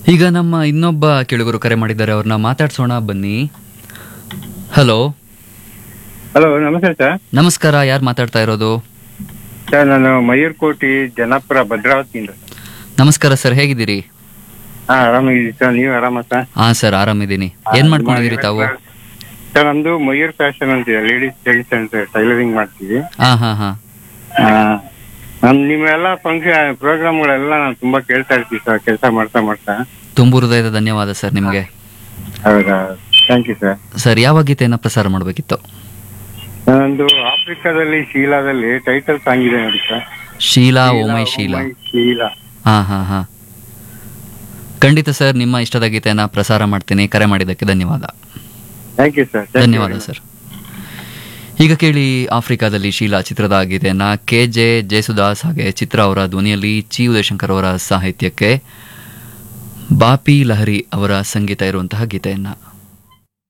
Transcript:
ಈಗ ನಮ್ಮ ಇನ್ನೊಬ್ಬ ಕೆಳಗರು ಕರೆ ಮಾಡಿದ್ದಾರೆ ಅವ್ರನ್ನ ಮಾತಾಡ್ಸೋಣ ಬನ್ನಿ ಹಲೋ ಹಲೋ ನಮಸ್ತೆ ಸರ್ ನಮಸ್ಕಾರ ಯಾರು ಮಾತಾಡ್ತಾ ಇರೋದು ಸರ್ ನಾನು ಮಯೂರ್ಕೋಟಿ ಜನಪುರ ಭದ್ರಾವತಿಯಿಂದ ನಮಸ್ಕಾರ ಸರ್ ಹೇಗಿದ್ದೀರಿ ಹಾ ಆರಾಮಾಗಿದ್ದೀವಿ ಸರ್ ನೀವು ಆರಾಮ ಸರ್ ಹಾ ಸರ್ ಆರಾಮಿದ್ದೀನಿ ಏನ್ ಮಾಡ್ಕೊಂಡಿದ್ದೀರಿ ತಾವು ಸರ್ ನಮ್ದು ಮಯೂರ್ ಫ್ಯಾಷನ್ ಅಂತ ಲೇಡೀಸ್ ಲೇಡೀಸ್ ಅಂತ ಟೈಲರಿಂಗ್ ಮಾಡ್ತೀವಿ ಹಾ ಹಾ ಹಾ ಆ, ನಮ್ ನಿಮ್ಮೆಲ್ಲ ಫಂಕ್ಷನ್ ಪ್ರೋಗ್ರಾಮ್ಗಳೆಲ್ಲ ನಾನು ತುಂಬಾ ಕೇಳ್ತಾ ಇರ್ತೀವಿ ಸರ್ ಕೆಲಸ ಮಾಡ್ತಾ ಮಾಡ್ತಾ ತುಂಬು ಹೃದಯದ ಧನ್ಯವಾದ ಸರ್ ನಿಮಗೆ ಹೌದಾ ಥ್ಯಾಂಕ್ ಯು ಸರ್ ಸರ್ ಯಾವ ಗೀತೆಯನ್ನ ಪ್ರಸಾರ ಮಾಡಬೇಕಿತ್ತು ನಂದು ಆಫ್ರಿಕಾದಲ್ಲಿ ಶೀಲಾದಲ್ಲಿ ಟೈಟಲ್ ಸಾಂಗ್ ಇದೆ ನೋಡಿ sir Sheela oh my Sheela oh my Sheela ಹಾ ಹಾ ಹಾ ಖಂಡಿತ ಸರ್ ನಿಮ್ಮ ಇಷ್ಟದ ಗೀತೆಯನ್ನ ಪ್ರಸಾರ ಮಾಡ್ತೀನಿ ಕರೆ ಮಾಡಿದ್ದಕ್ಕೆ ಧನ್ಯವಾದ ಥ್ಯಾಂಕ್ ಯು ಸರ್ ಧನ್ಯವಾದ ಸರ್ ಈಗ ಕೇಳಿ ಆಫ್ರಿಕಾದಲ್ಲಿ ಶೀಲಾ ಚಿತ್ರದ ಗೀತೆಯನ್ನ ಕೆ ಜೆ ಜಯಸುದಾಸ್ ಹಾಗೆ ಚಿತ್ರ ಅವರ ಧ್ವನಿಯಲ್ಲಿ ಚಿ ಉದಯಶಂಕರ್ ಅವರ ಸಾಹಿತ್ಯಕ್ಕೆ ಬಾಪಿ ಲಹರಿ ಅವರ ಸಂಗೀತ ಇರುವಂತಹ ಗೀತೆಯನ್ನ